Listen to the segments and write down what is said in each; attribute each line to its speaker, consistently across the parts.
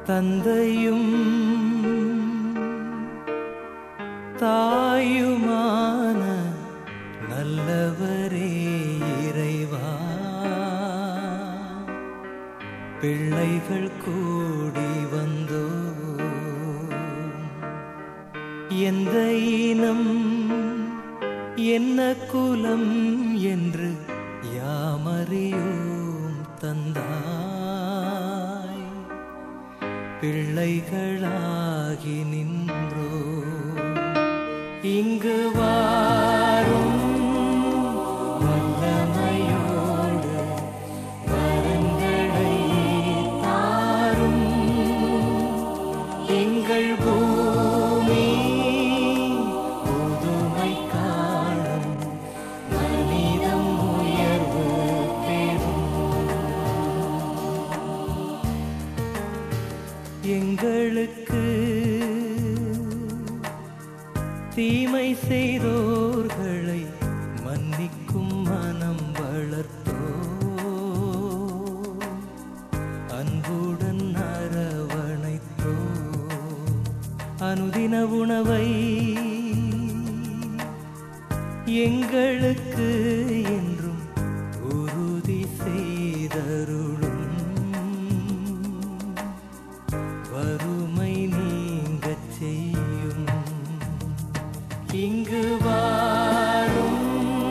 Speaker 1: தந்தையும் தாயுமான நல்லவரே இறைவா பிள்ளைகள் கூடி வந்தோ எந்த இனம் என்ன குலம் என்று யாமறியோம் தந்தாய் பிள்ளைகளாகி நின்றோ இங்கு வாரும் வல்லமையோடு வரங்களை தாரும் எங்கள் பூமி புதுமை காணும் மனிதம் உயர்வு பெறும் எங்களுக்கு தீமை செய்தோர்களை மன்னிக்கும் மனம் வளர்த்தோ அன்புடன் அரவணைத்தோ அனுதின உணவை எங்களுக்கு என்றும் உறுதி செய்தருளும் வறுமை நீங்கச் செய்யும் இங்கு வாரும்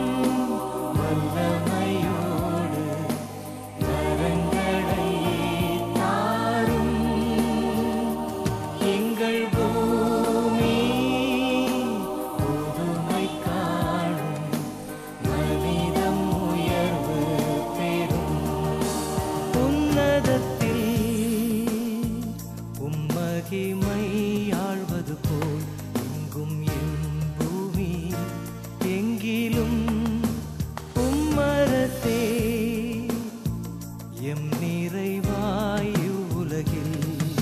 Speaker 1: வல்லமையோடு வரங்களை தாரும் எங்கள் பூமி புதுமை காணும் மனிதம் உயர்வு பெறும் உன்னதத்தில் உம்மகிமை ஆழ்வது போல் எங்கும் என் பூமி எங்கிலும் உம்மரசே எம் நிறைவாயு உலகில்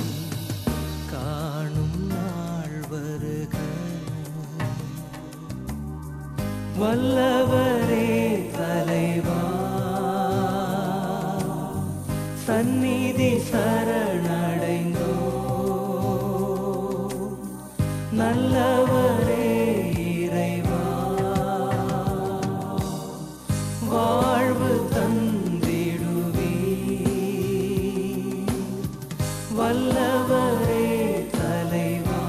Speaker 1: காணும் நாள் வருக வல்லவரே தலைவா சந்நிதி சரணடைந்தோ நல்லவரே இறைவா வாழ்வு தந்திடுவே வல்லவரே தலைவா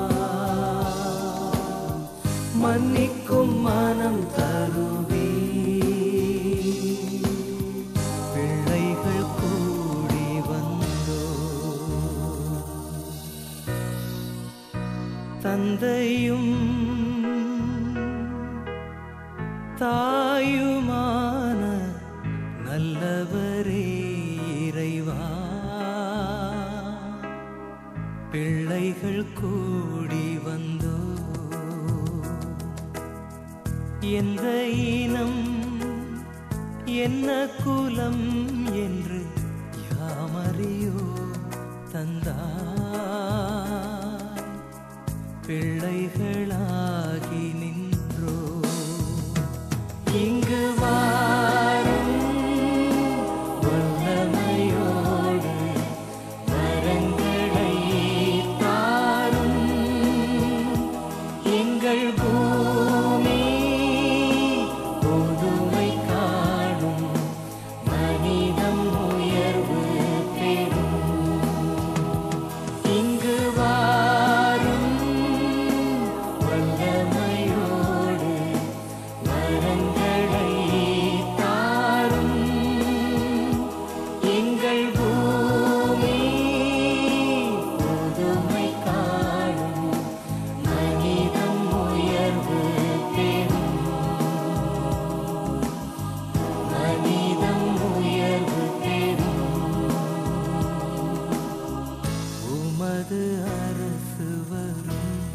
Speaker 1: மன்னிக்கும் மனம் தருவே பிள்ளைகள் கூடி வந்தோ தந்தையும் தாயுமான நல்லவரே இறைவா பிள்ளைகள் கூடி வந்தோ எந்த இனம் என்ன குலம் என்று யாமறியோ தந்தாய் பிள்ளைகளாகி நின்றோ இங்கு வாரும் வல்லமையோடு வரங்களை தாரும் எங்கள் பூமி புதுமை காணும் மனிதம் உயர்வு பெறும் இங்கு வாரும் வல்லமையோடு வரங்களை தாரும் எங்கள் பூமி புதுமை காணும் மனிதம் உயர்வு பெறும் மனிதம் உயர்வு பெறும் உமது அரசு வரும்